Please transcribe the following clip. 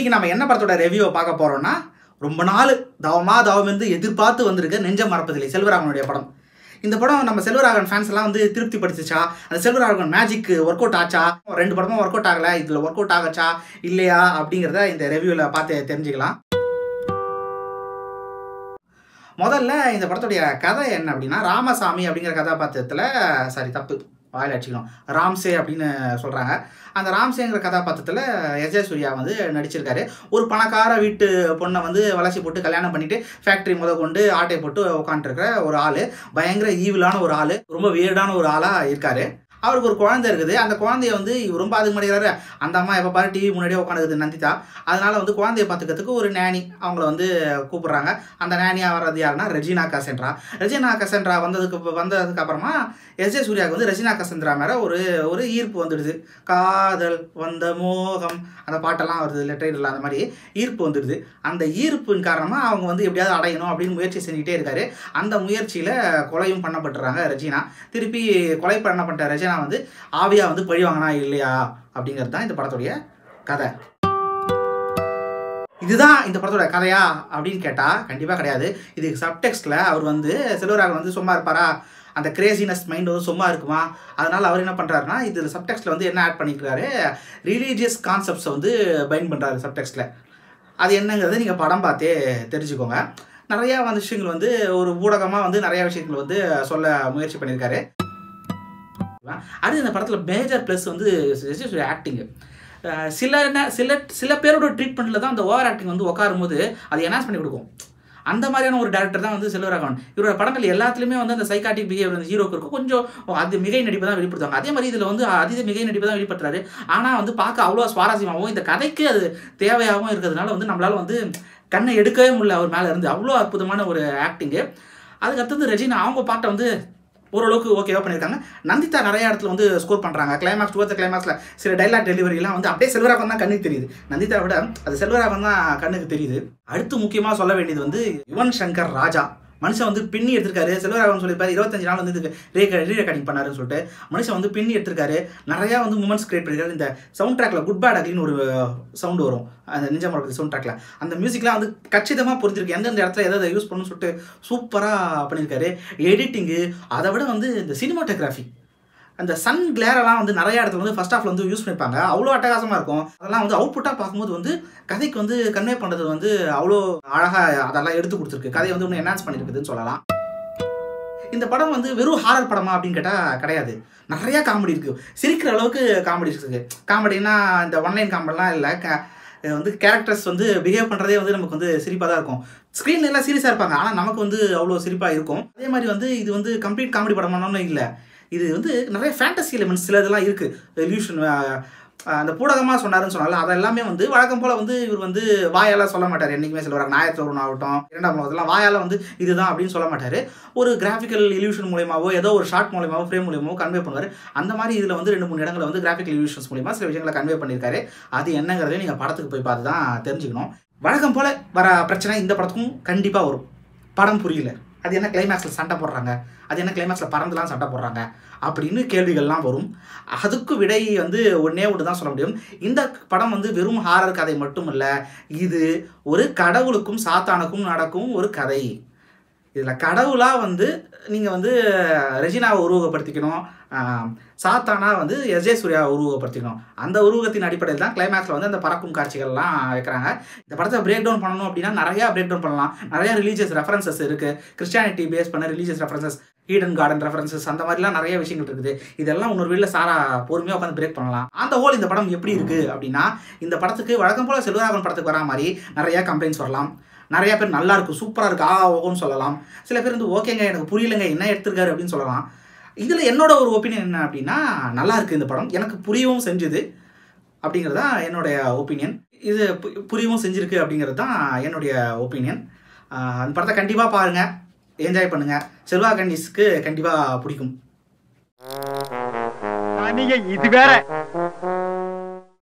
இன்னைக்கு நம்ம என்ன படத்தோட ரிவ்யூவை பார்க்க போறோம்னா ரொம்ப நாள் தவமா தவம் வந்து எதிர்பார்த்து வந்திருக்க நெஞ்சம் மறப்பதில்லை செல்வராகவனுடைய படம் இந்த படம் நம்ம செல்வராகவன் ஃபேன்ஸ் எல்லாம் வந்து திருப்தி படுத்துச்சா அந்த செல்வராகவன் மேஜிக் ஒர்க் அவுட் ஆச்சா ரெண்டு படமும் ஒர்க் அவுட் ஆகல இதுல ஒர்க் அவுட் ஆகச்சா இல்லையா அப்படிங்கிறத இந்த ரிவ்யூவில் பார்த்து தெரிஞ்சுக்கலாம் முதல்ல இந்த படத்துடைய கதை என்ன அப்படின்னா ராமசாமி அப்படிங்கிற கதாபாத்திரத்தில் சாரி தப்பு வாயில் அடிச்சுக்கணும் ராம்சே அப்படின்னு சொல்கிறாங்க அந்த ராம்சேங்கிற கதாபாத்திரத்தில் எஸ் ஜே சூர்யா வந்து நடிச்சிருக்காரு ஒரு பணக்கார வீட்டு பொண்ணை வந்து வளர்ச்சி போட்டு கல்யாணம் பண்ணிட்டு ஃபேக்ட்ரி முத கொண்டு ஆட்டை போட்டு உட்காந்துருக்கிற ஒரு ஆள் பயங்கர ஈவிலான ஒரு ஆள் ரொம்ப வியர்டான ஒரு ஆளாக இருக்காரு அவருக்கு ஒரு குழந்தை இருக்குது அந்த குழந்தைய வந்து இவர் ரொம்ப அதுக்கு மாட்டேங்கிறாரு அந்த அம்மா எப்போ பாரு டிவி முன்னாடியே உட்காந்துக்குது நந்திதா அதனால வந்து குழந்தைய பார்த்துக்கிறதுக்கு ஒரு நேனி அவங்கள வந்து கூப்பிடுறாங்க அந்த நேனியாக வர்றது யாருன்னா ரெஜினா கசென்ட்ரா ரெஜினா கசென்ட்ரா வந்ததுக்கு வந்ததுக்கு அப்புறமா எஸ் ஜே சூர்யாவுக்கு வந்து ரெஜினா கசென்ட்ரா மேலே ஒரு ஒரு ஈர்ப்பு வந்துடுது காதல் வந்த மோகம் அந்த பாட்டெல்லாம் வருது இல்லை ட்ரெயினில் அந்த மாதிரி ஈர்ப்பு வந்துடுது அந்த ஈர்ப்பின் காரணமாக அவங்க வந்து எப்படியாவது அடையணும் அப்படின்னு முயற்சி செஞ்சுக்கிட்டே இருக்காரு அந்த முயற்சியில் கொலையும் பண்ணப்பட்டுறாங்க ரெஜினா திருப்பி கொலை பண்ணப்பட்ட ரெஜினா வந்து ஆவியா வந்து பழி வாங்கினா இல்லையா அப்படிங்கிறது தான் இந்த படத்துடைய கதை இதுதான் இந்த படத்தோட கதையா அப்படின்னு கேட்டால் கண்டிப்பாக கிடையாது இதுக்கு சப்டெக்ஸ்டில் அவர் வந்து செல்வராகவன் வந்து சும்மா இருப்பாரா அந்த கிரேசினஸ் மைண்ட் வந்து சும்மா இருக்குமா அதனால் அவர் என்ன பண்ணுறாருன்னா இதில் சப்டெக்ஸ்டில் வந்து என்ன ஆட் பண்ணிக்கிறாரு ரிலீஜியஸ் கான்செப்ட்ஸை வந்து பைண்ட் பண்ணுறாரு சப்டெக்ஸ்டில் அது என்னங்கிறத நீங்கள் படம் பார்த்தே தெரிஞ்சுக்கோங்க நிறையா வந்து விஷயங்கள் வந்து ஒரு ஊடகமாக வந்து நிறையா விஷயங்கள் வந்து சொல்ல முயற்சி பண்ணியிருக்காரு அடுத்து இந்த படத்தில் மேஜர் ப்ளஸ் வந்து ஆக்டிங்கு சில நே- சில சில பேரோட ட்ரீட்மெண்ட்டில் தான் அந்த ஓவர் ஆக்டிங் வந்து உட்காரும் போது அது என்ஹான்ஸ் பண்ணி கொடுக்கும் அந்த மாதிரியான ஒரு டேரக்டர் தான் வந்து செல்வராகவன் இவரோட படங்கள் எல்லாத்துலேயுமே வந்து அந்த சைக்காட்டிக் பிஹேவியர் அந்த ஹீரோக்கு இருக்கும் கொஞ்சம் அது மிகை நடிப்பை தான் வெளிப்படுத்துவாங்க அதே மாதிரி இதில் வந்து அதீத மிகை நடிப்பை தான் வெளிப்படுத்துறாரு ஆனால் வந்து பார்க்க அவ்வளோ சுவாரஸ்யமாகவும் இந்த கதைக்கு அது தேவையாகவும் இருக்கிறதுனால வந்து நம்மளால வந்து கண்ணை எடுக்கவே முடியல அவர் மேலே இருந்து அவ்வளோ அற்புதமான ஒரு ஆக்டிங்கு அதுக்கடுத்தது ரெஜினா அவங்க பாட்டை வந்து ஓரளவுக்கு ஓகேவா பண்ணியிருக்காங்க நந்திதா நிறைய இடத்துல வந்து ஸ்கோர் பண்ணுறாங்க கிளைமாக்ஸ் டுவர்த் கிளைமாக்ஸில் சில டைலாக் டெலிவரிலாம் வந்து அப்படியே செல்வராகவன் தான் கண்ணுக்கு தெரியுது நந்திதா விட அது செல்வராகவன் தான் கண்ணுக்கு தெரியுது அடுத்து முக்கியமாக சொல்ல வேண்டியது வந்து யுவன் சங்கர் ராஜா மனுஷன் வந்து பின்னி எடுத்திருக்காரு செல்வராகவன் சொல்லியிருப்பாரு இருபத்தஞ்சு நாள் வந்து இதுக்கு ரீ ரீ ரெக்கார்டிங் பண்ணாருன்னு சொல்லிட்டு மனுஷன் வந்து பின்னி எடுத்திருக்காரு நிறையா வந்து மூமெண்ட்ஸ் கிரியேட் பண்ணியிருக்காரு இந்த சவுண்ட் ட்ராக்ல குட் பேட் அக்லின்னு ஒரு சவுண்டு வரும் அந்த நிஜம் மரபு சவுண்ட் ட்ராக்ல அந்த மியூசிக்லாம் வந்து கச்சிதமாக புரிஞ்சிருக்கு எந்தெந்த இடத்துல எதை யூஸ் பண்ணணும்னு சொல்லிட்டு சூப்பராக பண்ணியிருக்காரு எடிட்டிங்கு அதை விட வந்து இந்த சினிமாட்டோகிராஃபி அந்த சன் கிளேரெல்லாம் வந்து நிறைய இடத்துல வந்து ஃபர்ஸ்ட் ஹாஃப்ல வந்து யூஸ் பண்ணிப்பாங்க அவ்வளோ அட்டகாசமாக இருக்கும் அதெல்லாம் வந்து அவுட்புட்டாக பார்க்கும்போது வந்து கதைக்கு வந்து கன்வே பண்ணுறது வந்து அவ்வளோ அழகாக அதெல்லாம் எடுத்து கொடுத்துருக்கு கதையை வந்து இன்னும் என்ஹான்ஸ் பண்ணியிருக்குதுன்னு சொல்லலாம் இந்த படம் வந்து வெறும் ஹாரர் படமா அப்படின்னு கேட்டால் கிடையாது நிறையா காமெடி இருக்குது சிரிக்கிற அளவுக்கு காமெடி இருக்குது காமெடினா இந்த ஒன்லைன் காமெடிலாம் இல்லை க இது வந்து கேரக்டர்ஸ் வந்து பிஹேவ் பண்ணுறதே வந்து நமக்கு வந்து சிரிப்பாக தான் இருக்கும் ஸ்க்ரீன்ல எல்லாம் சீரியஸாக இருப்பாங்க ஆனால் நமக்கு வந்து அவ்வளோ சிரிப்பாக இருக்கும் அதே மாதிரி வந்து இது வந்து கம்ப்ளீட் காமெடி படமானு இல்லை இது வந்து நிறைய ஃபேண்டசி எலிமெண்ட்ஸ் சில இதெல்லாம் இருக்குது இல்யூஷன் அந்த பூடகமாக சொன்னாருன்னு சொன்னால அது எல்லாமே வந்து வழக்கம் போல் வந்து இவர் வந்து வாயால் சொல்ல மாட்டார் என்றைக்குமே சொல்லுவார் நாயத்தோரன் ஆகட்டும் இரண்டாம் உலகத்தெல்லாம் வாயால் வந்து இதுதான் அப்படின்னு சொல்ல மாட்டார் ஒரு கிராஃபிக்கல் இல்யூஷன் மூலியமாவோ ஏதோ ஒரு ஷார்ட் மூலியமாவோ ஃப்ரேம் மூலியமாவோ கன்வே பண்ணுவார் அந்த மாதிரி இதில் வந்து ரெண்டு மூணு இடங்களை வந்து கிராஃபிக்கல் இல்யூஷன்ஸ் மூலியமாக சில விஷயங்களை கன்வே பண்ணியிருக்காரு அது என்னங்கிறதையும் நீங்கள் படத்துக்கு போய் பார்த்து தான் தெரிஞ்சுக்கணும் வழக்கம் போல் வர பிரச்சனை இந்த படத்துக்கும் கண்டிப்பாக வரும் படம் புரியல அது என்ன கிளைமேக்ஸில் சண்டை போடுறாங்க அது என்ன கிளைமேக்ஸில் பறந்துலாம் சண்டை போடுறாங்க அப்படின்னு கேள்விகள்லாம் வரும் அதுக்கு விடை வந்து ஒன்னே ஒன்று தான் சொல்ல முடியும் இந்த படம் வந்து வெறும் ஹாரர் கதை மட்டும் இல்லை இது ஒரு கடவுளுக்கும் சாத்தானுக்கும் நடக்கும் ஒரு கதை இதில் கடவுளாக வந்து நீங்கள் வந்து ரெஜினாவை உருவகப்படுத்திக்கணும் ஆஹ் சாத்தானா வந்து எஸ் ஜே சூர்யாவை உருவகப்படுத்திக்கணும் அந்த உருவகத்தின் அடிப்படையில் தான் கிளைமேக்ஸில் வந்து அந்த பறக்கும் காட்சிகள்லாம் வைக்கிறாங்க இந்த படத்தை பிரேக் டவுன் பண்ணணும் அப்படின்னா நிறையா பிரேக் டவுன் பண்ணலாம் நிறைய ரிலீஜியஸ் ரெஃபரன்சஸ் இருக்குது கிறிஸ்டியானிட்டி பேஸ் பண்ண religious references Eden garden references அந்த மாதிரிலாம் நிறைய விஷயங்கள் இருக்குது இதெல்லாம் இன்னொரு வீட்டில் சாரா பொறுமையாக உட்காந்து பிரேக் பண்ணலாம் அந்த ஹோல் இந்த படம் எப்படி இருக்குது அப்படின்னா இந்த படத்துக்கு வழக்கம் போல் செல்வராகவன் படத்துக்கு வரா மாதிரி நிறையா கம்ப்ளைண்ட்ஸ் வரலாம் நிறைய பேர் நல்லா இருக்கு சூப்பராக இருக்கு ஆ ஓகோன்னு சொல்லலாம் சில பேர் வந்து ஓகேங்க எனக்கு புரியலங்க என்ன எடுத்திருக்காரு அப்படின்னு சொல்லலாம் இதில் என்னோட ஒரு ஒப்பீனியன் என்ன அப்படின்னா நல்லா இருக்கு இந்த படம் எனக்கு புரியவும் செஞ்சுது அப்படிங்கிறது தான் என்னுடைய ஒப்பீனியன் இது பு- புரியவும் செஞ்சிருக்கு அப்படிங்கிறது தான் என்னுடைய ஒப்பீனியன் அந்த படத்தை கண்டிப்பாக பாருங்கள் என்ஜாய் பண்ணுங்கள் செல்வா கண்டிஸ்க்கு கண்டிப்பாக பிடிக்கும் நீங்க இது வேற